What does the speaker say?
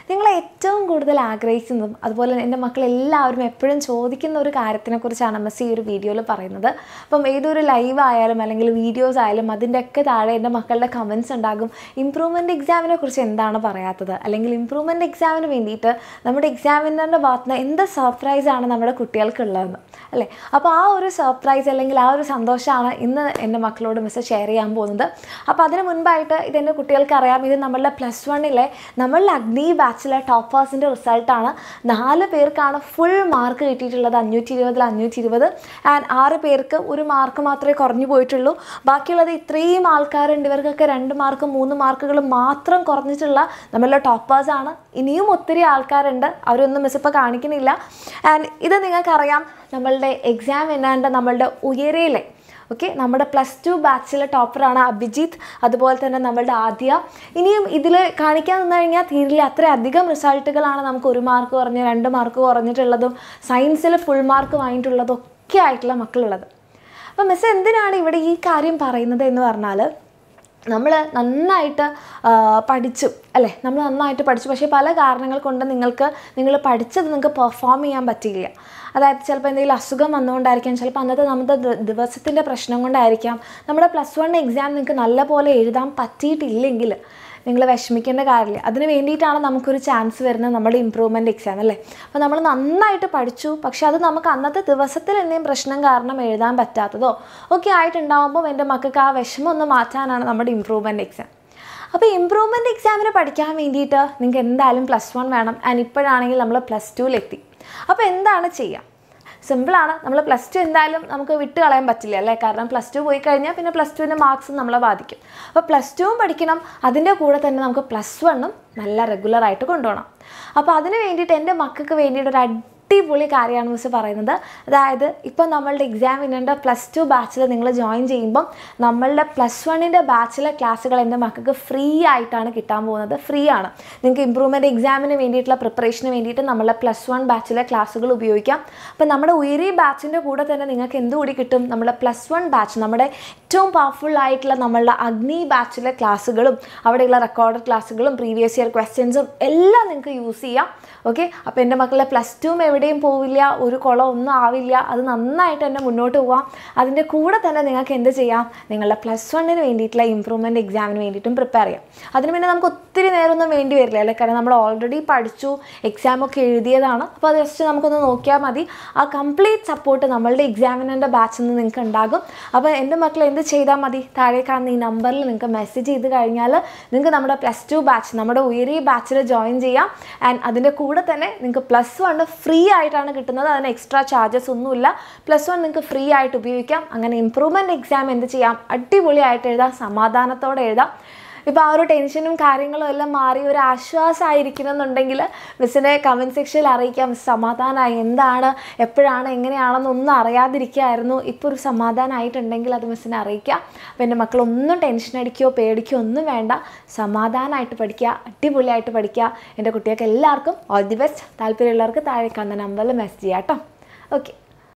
നിങ്ങൾ ഏറ്റവും കൂടുതൽ ആഗ്രഹിക്കുന്നതും അതുപോലെ എൻ്റെ മക്കൾ എല്ലാവരും എപ്പോഴും ചോദിക്കുന്ന ഒരു കാര്യത്തിനെക്കുറിച്ചാണ് മിസ് ഈ ഒരു വീഡിയോയിൽ പറയുന്നത് അപ്പം ഏതൊരു ലൈവ് ആയാലും അല്ലെങ്കിൽ വീഡിയോസ് ആയാലും അതിൻ്റെയൊക്കെ താഴെ എൻ്റെ മക്കളുടെ കമൻസ് ഉണ്ടാകും ഇമ്പ്രൂവ്മെൻറ്റ് എക്സാമിനെ കുറിച്ച് എന്താണ് പറയാത്തത് അല്ലെങ്കിൽ ഇമ്പ്രൂവ്മെൻറ്റ് എക്സാമിന് വേണ്ടിയിട്ട് നമ്മുടെ എക്സാമിനറിൻ്റെ ഭാഗത്ത് നിന്ന് എന്ത് സർപ്രൈസാണ് നമ്മുടെ കുട്ടികൾക്കുള്ളതെന്ന് അല്ലേ അപ്പോൾ ആ ഒരു സർപ്രൈസ് അല്ലെങ്കിൽ ആ ഒരു സന്തോഷമാണ് ഇന്ന് എൻ്റെ മക്കളോട് മിസ് ഷെയർ ചെയ്യാൻ പോകുന്നത് അപ്പോൾ അതിന് മുൻപായിട്ട് ഇതെൻ്റെ കുട്ടികൾക്ക് അറിയാം ഇത് നമ്മളുടെ പ്ലസ് വണ്ണിലെ നമ്മളുടെ അഗ്നി ബാച്ചിലെ ടോപ്പേഴ്സിൻ്റെ റിസൾട്ടാണ് നാല് പേർക്കാണ് ഫുൾ മാർക്ക് കിട്ടിയിട്ടുള്ളത് അഞ്ഞൂറ്റി ഇരുപതിൽ അഞ്ഞൂറ്റി ഇരുപത് ആൻഡ് ആറ് പേർക്ക് ഒരു മാർക്ക് മാത്രമേ കുറഞ്ഞു പോയിട്ടുള്ളൂ ബാക്കിയുള്ളത് ഇത്രയും ആൾക്കാരുണ്ട് ഇവർക്കൊക്കെ രണ്ട് മാർക്ക് മൂന്ന് മാർക്കുകൾ മാത്രം കുറഞ്ഞിട്ടുള്ള നമ്മളുടെ ടോപ്പേഴ്സാണ് ഇനിയും ഒത്തിരി ആൾക്കാരുണ്ട് അവരൊന്നും മിസ് ഇപ്പോൾ കാണിക്കുന്നില്ല ആൻഡ് ഇത് നിങ്ങൾക്കറിയാം നമ്മളുടെ എക്സാം എന്നാണ്ട് നമ്മളുടെ ഉയരയിലെ ഓക്കെ നമ്മുടെ പ്ലസ് ടു ബാച്ചിലെ ടോപ്പറാണ് അഭിജിത്ത് അതുപോലെ തന്നെ നമ്മളുടെ ആദ്യ ഇനിയും ഇതിൽ കാണിക്കാൻ നിന്ന് കഴിഞ്ഞാൽ തീരില്ല അത്രയധികം റിസൾട്ടുകളാണ് നമുക്ക് ഒരു മാർക്ക് കുറഞ്ഞ് രണ്ട് മാർക്ക് കുറഞ്ഞിട്ടുള്ളതും സയൻസിൽ ഫുൾ മാർക്ക് വാങ്ങിയിട്ടുള്ളതും ഒക്കെ ആയിട്ടുള്ള മക്കളുള്ളത് അപ്പം മിസ് എന്തിനാണ് ഇവിടെ ഈ കാര്യം പറയുന്നത് എന്ന് പറഞ്ഞാൽ നമ്മൾ നന്നായിട്ട് ആ, പഠിച്ചു അല്ലേ നമ്മൾ നന്നായിട്ട് പഠിച്ചു പക്ഷേ പല കാരണങ്ങൾ കൊണ്ട് നിങ്ങൾക്ക് നിങ്ങൾ പഠിച്ചത് നിങ്ങൾക്ക് പെർഫോം ചെയ്യാൻ പറ്റിയില്ല അതായത് ചിലപ്പോൾ എന്തെങ്കിലും അസുഖം വന്നുകൊണ്ടായിരിക്കാം ചിലപ്പോൾ അന്നത്തെ നമ്മുടെ ദി- ദിവസത്തിൻ്റെ പ്രശ്നം കൊണ്ടായിരിക്കാം നമ്മുടെ പ്ലസ് വൺ എക്സാം നിങ്ങൾക്ക് നല്ലപോലെ എഴുതാൻ പറ്റിയിട്ടില്ലെങ്കിൽ നിങ്ങൾ വിഷമിക്കേണ്ട കാര്യമില്ല അതിന് വേണ്ടിയിട്ടാണ് നമുക്കൊരു ചാൻസ് വരുന്നത് നമ്മുടെ ഇമ്പ്രൂവ്മെൻറ്റ് എക്സാം അല്ലേ അപ്പോൾ നമ്മൾ നന്നായിട്ട് പഠിച്ചു പക്ഷെ അത് നമുക്ക് അന്നത്തെ ദിവസത്തിൽ എന്തെങ്കിലും പ്രശ്നം കാരണം എഴുതാൻ പറ്റാത്തതോ ഒക്കെ ആയിട്ടുണ്ടാകുമ്പോൾ എൻ്റെ മക്കൾക്ക് ആ വിഷമം ഒന്ന് മാറ്റാനാണ് നമ്മുടെ ഇമ്പ്രൂവ്മെൻറ്റ് എക്സാം അപ്പോൾ ഇമ്പ്രൂവ്മെൻറ്റ് എക്സാമിന് പഠിക്കാൻ വേണ്ടിയിട്ട് നിങ്ങൾക്ക് എന്തായാലും പ്ലസ് വൺ വേണം ആൻഡ് ഇപ്പോഴാണെങ്കിൽ നമ്മൾ പ്ലസ് ടുവിലെത്തി അപ്പോൾ എന്താണ് ചെയ്യുക സിമ്പിളാണ് നമ്മൾ പ്ലസ് ടു എന്തായാലും നമുക്ക് വിട്ട് കളയാൻ പറ്റില്ല അല്ലേ കാരണം പ്ലസ് ടു പോയി കഴിഞ്ഞാൽ പിന്നെ പ്ലസ് ടുവിൻ്റെ മാർക്സ് നമ്മളെ ബാധിക്കും അപ്പോൾ പ്ലസ് ടുവും പഠിക്കണം അതിൻ്റെ കൂടെ തന്നെ നമുക്ക് പ്ലസ് വണ്ണും നല്ല റെഗുലറായിട്ട് കൊണ്ടുപോകണം അപ്പോൾ അതിന് വേണ്ടിയിട്ട് എൻ്റെ മക്കൾക്ക് വേണ്ടിയിട്ട് ഒരു അടിപൊളി കാര്യമാണ് മിസ് പറയുന്നത് അതായത് ഇപ്പോൾ നമ്മളുടെ എക്സാമിനൻ്റെ പ്ലസ് ടു ബാച്ചിൽ നിങ്ങൾ ജോയിൻ ചെയ്യുമ്പം നമ്മളുടെ പ്ലസ് വണ്ണിൻ്റെ ബാച്ചിലെ ക്ലാസ്സുകൾ എൻ്റെ മക്കൾക്ക് ഫ്രീ ആയിട്ടാണ് കിട്ടാൻ പോകുന്നത് ഫ്രീ ആണ് നിങ്ങൾക്ക് ഇമ്പ്രൂവ്മെൻറ്റ് എക്സാമിന് വേണ്ടിയിട്ടുള്ള പ്രിപ്പറേഷന് വേണ്ടിയിട്ട് നമ്മളുടെ പ്ലസ് വൺ ബാച്ചിലെ ക്ലാസ്സുകൾ ഉപയോഗിക്കാം അപ്പോൾ നമ്മുടെ ഉയരി ബാച്ചിൻ്റെ കൂടെ തന്നെ നിങ്ങൾക്ക് എന്തുകൂടി കിട്ടും നമ്മുടെ പ്ലസ് വൺ ബാച്ച് നമ്മുടെ ഏറ്റവും പവർഫുൾ ആയിട്ടുള്ള നമ്മളുടെ അഗ്നി ബാച്ചിലെ ക്ലാസ്സുകളും അവിടെയുള്ള റെക്കോർഡഡ് ക്ലാസ്സുകളും പ്രീവിയസ് ഇയർ ക്വസ്റ്റ്യൻസും എല്ലാം നിങ്ങൾക്ക് യൂസ് ചെയ്യാം ഓക്കെ അപ്പോൾ എൻ്റെ മക്കളെ പ്ലസ് ടുവും എവിടെയും പോവില്ല ഒരു കുളം ഒന്നും ആവില്ല അത് നന്നായിട്ട് തന്നെ മുന്നോട്ട് പോവാം അതിൻ്റെ കൂടെ തന്നെ നിങ്ങൾക്ക് എന്ത് ചെയ്യാം നിങ്ങളുടെ പ്ലസ് വണ്ണിന് വേണ്ടിയിട്ടുള്ള ഇമ്പ്രൂവ്മെൻറ്റ് എക്സാമിന് വേണ്ടിയിട്ടും പ്രിപ്പയർ ചെയ്യാം അതിന് പിന്നെ നമുക്ക് ഒത്തിരി നേരമൊന്നും വേണ്ടി വരില്ല അല്ലേ കാരണം നമ്മൾ ഓൾറെഡി പഠിച്ചു എക്സാമൊക്കെ എഴുതിയതാണ് അപ്പോൾ അത് ജസ്റ്റ് നമുക്കൊന്ന് നോക്കിയാൽ മതി ആ കംപ്ലീറ്റ് സപ്പോർട്ട് നമ്മളുടെ എക്സാമിനൻ്റെ ബാച്ചിൽ നിന്ന് നിങ്ങൾക്ക് ഉണ്ടാകും അപ്പോൾ എൻ്റെ മക്കൾ എന്ത് ചെയ്താൽ മതി താഴെ കാണുന്ന ഈ നമ്പറിൽ നിങ്ങൾക്ക് മെസ്സേജ് ചെയ്ത് കഴിഞ്ഞാൽ നിങ്ങൾക്ക് നമ്മുടെ പ്ലസ് ടു ബാച്ച് നമ്മുടെ ഉയരിയ ബാച്ചിൽ ജോയിൻ ചെയ്യാം ആൻഡ് അതിൻ്റെ കൂടെ തന്നെ നിങ്ങൾക്ക് പ്ലസ് വൺ ഫ്രീ ആയിട്ടാണ് കിട്ടുന്നത് അതിന് എക്സ്ട്രാ ചാർജസ് ഒന്നുമില്ല പ്ലസ് വൺ നിങ്ങൾക്ക് ഫ്രീ ആയിട്ട് ഉപയോഗിക്കാം അങ്ങനെ ഇമ്പ്രൂവ്മെൻറ്റ് എക്സാം എന്ത് ചെയ്യാം അടിപൊളിയായിട്ട് എഴുതാം സമാധാനത്തോടെ എഴുതാം ഇപ്പോൾ ആ ഒരു ടെൻഷനും കാര്യങ്ങളും എല്ലാം മാറി ഒരു ആശ്വാസമായിരിക്കണമെന്നുണ്ടെങ്കിൽ മിസ്സിനെ കമൻറ്റ് സെക്ഷനിൽ അറിയിക്കാം മിസ് സമാധാനമായി എന്താണ് എപ്പോഴാണ് എങ്ങനെയാണെന്നൊന്നും അറിയാതിരിക്കുകയായിരുന്നു ഇപ്പോൾ ഒരു സമാധാനമായിട്ടുണ്ടെങ്കിൽ അത് മിസ്സിനെ അറിയിക്കുക അപ്പോൾ എൻ്റെ മക്കളൊന്നും ടെൻഷൻ അടിക്കുകയോ പേടിക്കുകയോ ഒന്നും വേണ്ട സമാധാനമായിട്ട് പഠിക്കുക അടിപൊളിയായിട്ട് പഠിക്കുക എൻ്റെ കുട്ടികൾക്ക് എല്ലാവർക്കും ഓൾ ദി ബെസ്റ്റ് താല്പര്യമുള്ളവർക്ക് താഴെ കാണുന്ന നമ്പറിൽ മെസ്സേജ് ചെയ്യാം കേട്ടോ ഓക്കെ